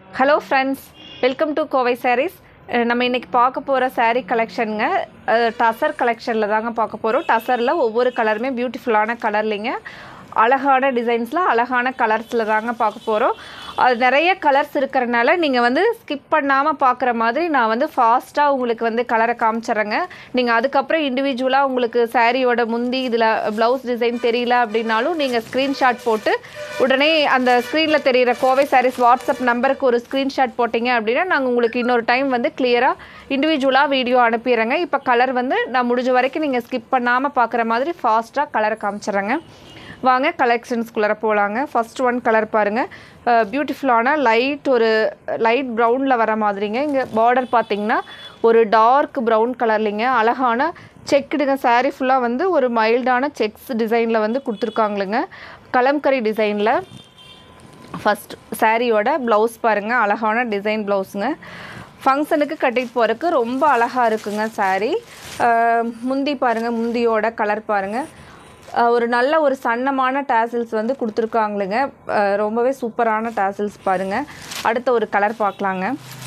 hello friends welcome to Kovai sarees நம்ம இன்றைக்கி பார்க்க போகிற saree கலெக்ஷனுங்க டசர் கலெக்ஷனில் தாங்க பார்க்க போகிறோம் டசரில் ஒவ்வொரு கலருமே பியூட்டிஃபுல்லான கலர்லிங்க அழகான டிசைன்ஸில் அழகான கலர்ஸில் தாங்க பார்க்க போகிறோம் அது நிறைய கலர்ஸ் இருக்கிறனால நீங்கள் வந்து ஸ்கிப் பண்ணாமல் பார்க்குற மாதிரி நான் வந்து ஃபாஸ்ட்டாக உங்களுக்கு வந்து கலரை காமிச்சிட்றேங்க நீங்கள் அதுக்கப்புறம் இண்டிவிஜுவலாக உங்களுக்கு சாரியோட முந்தி இதில் ப்ளவுஸ் டிசைன் தெரியல அப்படின்னாலும் நீங்கள் ஸ்க்ரீன்ஷாட் போட்டு உடனே அந்த ஸ்க்ரீனில் தெரிகிற கோவை சாரீஸ் வாட்ஸ்அப் நம்பருக்கு ஒரு ஸ்க்ரீன்ஷாட் போட்டிங்க அப்படின்னா நாங்கள் உங்களுக்கு இன்னொரு டைம் வந்து கிளியராக இண்டிவிஜுவலாக வீடியோ அனுப்பிடுறேங்க இப்போ கலர் வந்து நான் முடிஞ்ச வரைக்கும் நீங்கள் ஸ்கிப் பண்ணாமல் பார்க்குற மாதிரி ஃபாஸ்ட்டாக கலரை காமிச்சிட்றேங்க வாங்க கலெக்ஷன்ஸ்குள்ளார போகலாங்க ஃபர்ஸ்ட் ஒன் கலர் பாருங்கள் பியூட்டிஃபுல்லான லைட் ஒரு லைட் ப்ரௌனில் வர மாதிரிங்க இங்கே பார்டர் பார்த்தீங்கன்னா ஒரு டார்க் ப்ரௌன் கலர்லிங்க அழகான செக்குடுங்க saree ஃபுல்லாக வந்து ஒரு மைல்டான செக்ஸ் டிசைனில் வந்து கொடுத்துருக்காங்களுங்க கலம்கரி டிசைனில் ஃபஸ்ட் சாரியோட ப்ளவுஸ் பாருங்கள் அழகான டிசைன் ப்ளவுஸுங்க ஃபங்க்ஷனுக்கு கட்டிட்டு போகிறதுக்கு ரொம்ப அழகாக இருக்குங்க saree அஹ் முந்தி பாருங்கள் முந்தியோட கலர் பாருங்கள் அஹ் ஒரு நல்ல ஒரு சன்னமான டேசில்ஸ் வந்து கொடுத்துருக்காங்களுங்க அஹ் ரொம்பவே சூப்பரான டேசில்ஸ் பாருங்கள் அடுத்த ஒரு கலர் பார்க்கலாங்க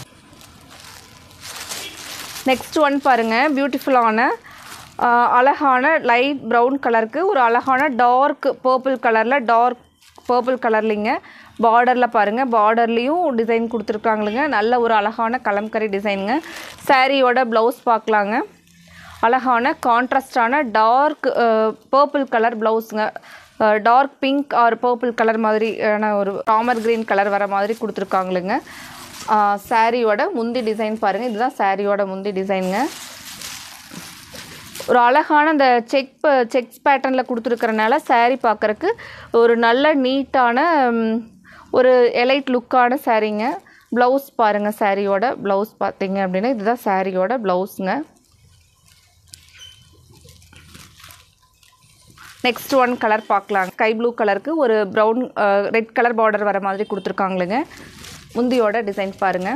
நெக்ஸ்ட் ஒன் பாருங்கள் பியூட்டிஃபுல்லான ஆஹ், அழகான லைட் ப்ரௌன் கலருக்கு ஒரு அழகான டார்க் பர்பிள் கலரில் டார்க் பர்பிள் கலர்லிங்க பார்டரில் பாருங்கள் பார்டர்லேயும் டிசைன் கொடுத்துருக்காங்களுங்க நல்ல ஒரு அழகான கலம்கரி டிசைனுங்க சாரியோட ப்ளவுஸ் பார்க்கலாங்க அழகான கான்ட்ராஸ்டான டார்க் பர்பிள் கலர் ப்ளவுஸுங்க dark pink or purple colour மாதிரியான ஒரு ராமர் கிரீன் கலர் வர மாதிரி கொடுத்துருக்காங்களுங்க சாரியோட முந்தி டிசைன் பாருங்கள் இதுதான் சாரியோட முந்தி டிசைனுங்க ஒரு அழகான அந்த செக் செக்ஸ் பேட்டர்னில் கொடுத்துருக்கறனால saree பார்க்குறக்கு ஒரு நல்ல நீட்டான ம், ஒரு எலைட் லுக்கான சாரீங்க ப்ளவுஸ் பாருங்கள் சாரியோட ப்ளவுஸ் பார்த்தீங்க அப்படின்னா இதுதான் சாரியோட ப்ளவுஸுங்க நெக்ஸ்ட் ஒன் கலர் பார்க்கலாம் ஸ்கை ப்ளூ கலருக்கு ஒரு ப்ரௌன் ரெட் கலர் பார்டர் வர மாதிரி கொடுத்துருக்காங்களுங்க முந்தியோட டிசைன் பாருங்கள்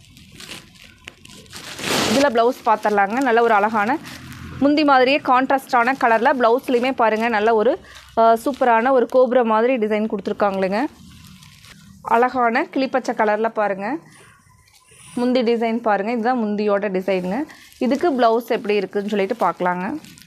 இதில் ப்ளவுஸ் பார்த்துடலாங்க நல்ல ஒரு அழகான முந்தி மாதிரியே கான்ட்ராஸ்டான கலரில் ப்ளவுஸ்லேயுமே பாருங்கள் நல்ல ஒரு அஹ், சூப்பரான ஒரு கோபுர மாதிரி டிசைன் கொடுத்துருக்காங்களுங்க அழகான கிளிப்பச்சை கலரில் பாருங்கள் முந்தி டிசைன் பாருங்கள் இதுதான் முந்தியோட டிசைனுங்க இதுக்கு ப்ளவுஸ் எப்படி இருக்குதுன்னு சொல்லிட்டு பார்க்கலாங்க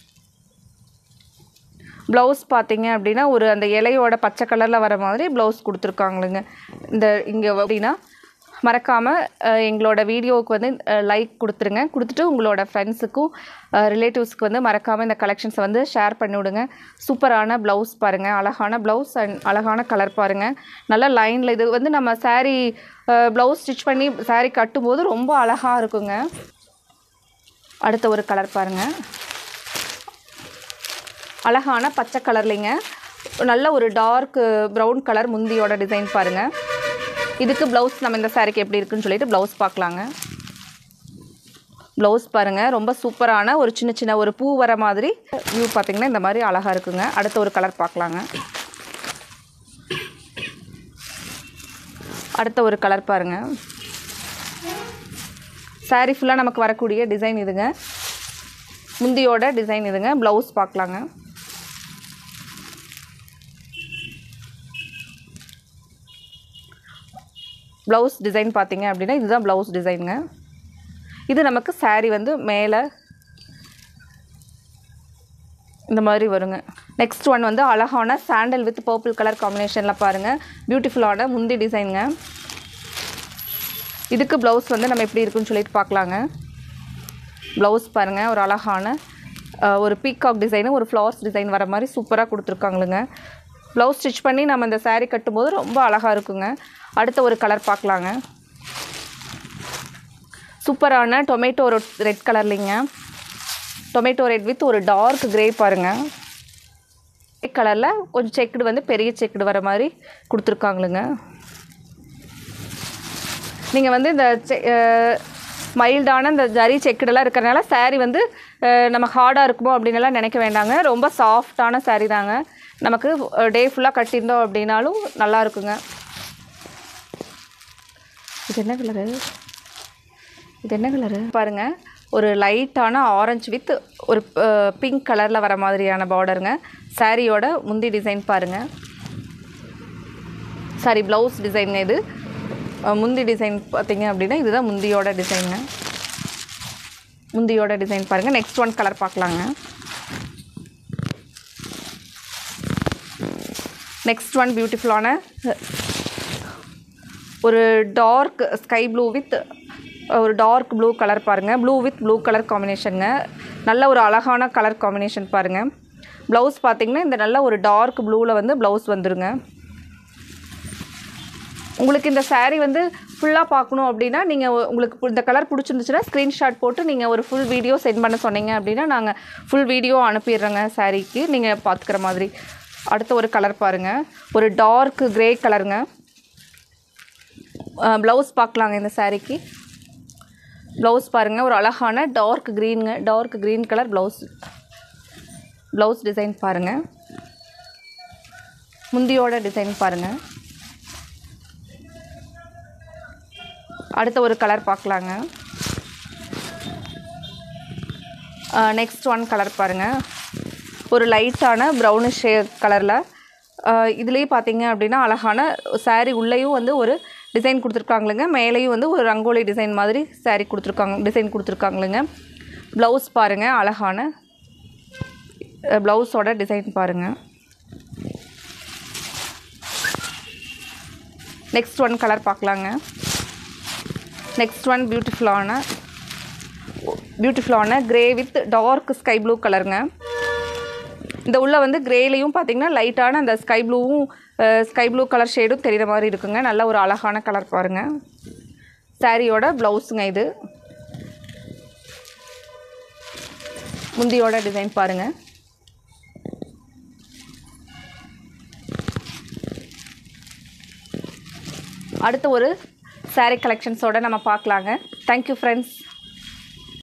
ப்ளவுஸ் பார்த்தீங்க அப்படின்னா ஒரு அந்த இலையோட பச்சை கலரில் வர மாதிரி ப்ளவுஸ் கொடுத்துருக்காங்களுங்க இந்த இங்கே அப்படின்னா மறக்காமல் எங்களோட வீடியோவுக்கு வந்து லைக் கொடுத்துருங்க கொடுத்துட்டு உங்களோட ஃப்ரெண்ட்ஸுக்கும் ரிலேட்டிவ்ஸ்க்கு வந்து மறக்காமல் இந்த கலெக்ஷன்ஸை வந்து ஷேர் பண்ணி விடுங்க சூப்பரான ப்ளவுஸ் பாருங்கள் அழகான ப்ளவுஸ் அண்ட் அழகான கலர் பாருங்கள் நல்ல லைனில் இது வந்து நம்ம saree ப்ளவுஸ் ஸ்டிச் பண்ணி saree கட்டும்போது ரொம்ப அழகாக இருக்குங்க அடுத்த ஒரு கலர் பாருங்கள் அழகான பச்சை கலர்லிங்க நல்ல ஒரு டார்க் ப்ரௌன் கலர் முந்தியோட டிசைன் பாருங்கள் இதுக்கு ப்ளவுஸ் நம்ம இந்த சாரிக்கு எப்படி இருக்குன்னு சொல்லிட்டு ப்ளவுஸ் பார்க்கலாங்க ப்ளவுஸ் பாருங்கள் ரொம்ப சூப்பரான ஒரு சின்ன சின்ன ஒரு பூ வர மாதிரி வியூ பார்த்தீங்கன்னா இந்த மாதிரி அழகாக இருக்குங்க அடுத்த ஒரு கலர் பார்க்கலாங்க அடுத்த ஒரு கலர் பாருங்கள் saree ஃபுல்லாக நமக்கு வரக்கூடிய டிசைன் இதுங்க முந்தியோட டிசைன் இதுங்க ப்ளவுஸ் பார்க்கலாங்க ப்ளவுஸ் டிசைன் பார்த்தீங்க அப்படின்னா இதுதான் ப்ளவுஸ் டிசைனுங்க இது நமக்கு saree வந்து மேலே இந்த மாதிரி வருங்க நெக்ஸ்ட் ஒன் வந்து அழகான சாண்டல் வித் பர்பிள் கலர் காம்பினேஷனில் பாருங்கள் பியூட்டிஃபுல்லான முந்தி டிசைனுங்க இதுக்கு ப்ளவுஸ் வந்து நம்ம எப்படி இருக்குன்னு சொல்லிட்டு பார்க்கலாங்க ப்ளவுஸ் பாருங்கள் ஒரு அழகான அஹ், ஒரு பீகாக் டிசைனு ஒரு ஃப்ளவர்ஸ் டிசைன் வர மாதிரி சூப்பராக கொடுத்துருக்காங்களுங்க ப்ளவுஸ் ஸ்டிச் பண்ணி நம்ம இந்த saree கட்டும்போது ரொம்ப அழகாக இருக்குங்க அடுத்த ஒரு கலர் பார்க்கலாங்க சூப்பரான டொமேட்டோ ரெட் கலர்லிங்க டொமேட்டோ ரெட் வித் ஒரு டார்க் கிரே பாருங்கள் கலரில் கொஞ்சம் செக்குடு வந்து பெரிய செக்குடு வர மாதிரி கொடுத்துருக்காங்களுங்க நீங்கள் வந்து இந்த மைல்டான இந்த ஜரி செக்குடெல்லாம் இருக்கிறனால saree வந்து அஹ், நம்ம ஹார்டாக இருக்குமோ அப்படின்னு எல்லாம் நினைக்க வேண்டாங்க ரொம்ப சாஃப்டான saree தாங்க நமக்கு டே ஃபுல்லாக கட்டியிருந்தோம் அப்படின்னாலும் நல்லா இருக்குங்க இது என்ன கலரு இது என்ன கலரு பாருங்கள் ஒரு லைட்டான ஆரஞ்சு வித் ஒரு பிங்க் கலரில் வர மாதிரியான பார்டருங்க சாரியோட முந்தி டிசைன் பாருங்கள் சாரி ப்ளவுஸ் டிசைனுங்க இது அஹ், முந்தி டிசைன் பார்த்தீங்க அப்படின்னா இதுதான் முந்தியோட டிசைனுங்க முந்தியோட டிசைன் பாருங்கள் நெக்ஸ்ட் ஒன் கலர் பார்க்கலாங்க நெக்ஸ்ட் ஒன் பியூட்டிஃபுல்லான ஒரு டார்க் ஸ்கை ப்ளூ வித் ஒரு டார்க் ப்ளூ கலர் பாருங்கள் ப்ளூ வித் ப்ளூ கலர் காம்பினேஷனுங்க நல்ல ஒரு அழகான கலர் காம்பினேஷன் பாருங்கள் ப்ளவுஸ் பார்த்தீங்கன்னா இந்த நல்ல ஒரு டார்க் ப்ளூவில் வந்து ப்ளவுஸ் வந்துருங்க உங்களுக்கு இந்த saree வந்து ஃபுல்லாக பார்க்கணும் அப்படின்னா நீங்கள் உங்களுக்கு பு- இந்த கலர் பிடிச்சிருந்துச்சுன்னா ஸ்க்ரீன்ஷாட் போட்டு நீங்கள் ஒரு ஃபுல் வீடியோ சென்ட் பண்ண சொன்னீங்க அப்படின்னா நாங்கள் ஃபுல் வீடியோ அனுப்பிடுறோங்க சாரீக்கு நீங்கள் பார்த்துக்கிற மாதிரி அடுத்த ஒரு கலர் பாருங்கள் ஒரு டார்க் கிரே கலருங்க ப்ளவுஸ் பார்க்கலாங்க இந்த சாரீக்கு ப்ளவுஸ் பாருங்கள் ஒரு அழகான டார்க் க்ரீனுங்க dark green colour blouse blouse design பாருங்கள் முந்தியோட டிசைன் பாருங்கள் அடுத்த ஒரு கலர் பார்க்கலாங்க நெக்ஸ்ட் ஒன் கலர் பாருங்கள் ஒரு லைட்டான ப்ரௌனிஷ் கலரில் இதுலேயே பார்த்தீங்க அப்படின்னா அழகான saree உள்ளேயும் வந்து ஒரு டிசைன் கொடுத்துருக்காங்களுங்க மேலேயும் வந்து ஒரு ரங்கோலி டிசைன் மாதிரி saree கொடுத்துருக்காங்க டிசைன் கொடுத்துருக்காங்களுங்க ப்ளவுஸ் பாருங்கள் அழகான ப்ளவுஸோட டிசைன் பாருங்கள் நெக்ஸ்ட் ஒன் கலர் பார்க்கலாங்க நெக்ஸ்ட் ஒன் பியூட்டிஃபுல்லான பியூட்டிஃபுல்லான grey with dark sky blue கலருங்க இந்த உள்ள வந்து கிரேலையும் பார்த்தீங்கன்னா லைட்டான அந்த ஸ்கை ப்ளூவும் ஸ்கை ப்ளூ கலர் ஷேடும் தெரிகிற மாதிரி இருக்குங்க நல்ல ஒரு அழகான கலர் பாருங்கள் சாரியோட ப்ளவுஸுங்க இது முந்தியோட டிசைன் பாருங்கள் அடுத்த ஒரு saree கலெக்ஷன்ஸோட நம்ம பார்க்கலாங்க தேங்க்யூ ஃப்ரெண்ட்ஸ்